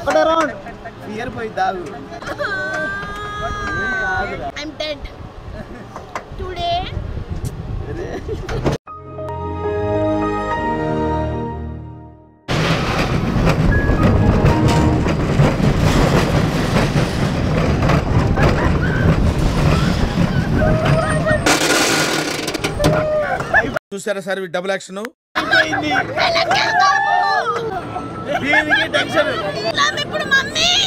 beer పోయి తాగు I'm dead today చూసారా సార్ డబుల్ యాక్షన్ అయిపోయింది దీనికి టెన్షన్ ఇప్పుడు మమ్మీ